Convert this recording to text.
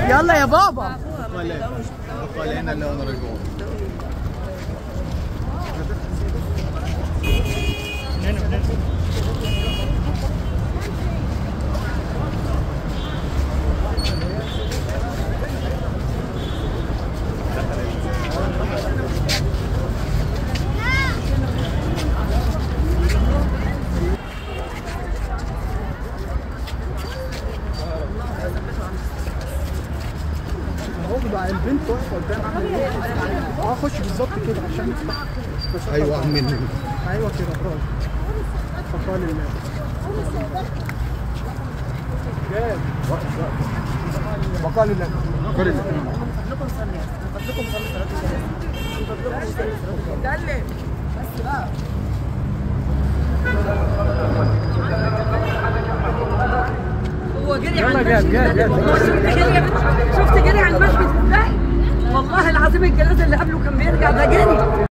يلا يا بابا قال هنا اللي انا رجوع هو بقى البنت واقفه قدام اعمل ايه؟ اه خش بالظبط كده عشان بس ايوه من ايوه كده برافو فقال الله جاب وقال الله قال الله هو جري على يلا جاب جاب جاب شفت جري يا بنت شفت جري على المسجد ازاي والله العظيم الجنازه اللي قبله كان بيرجع ده جري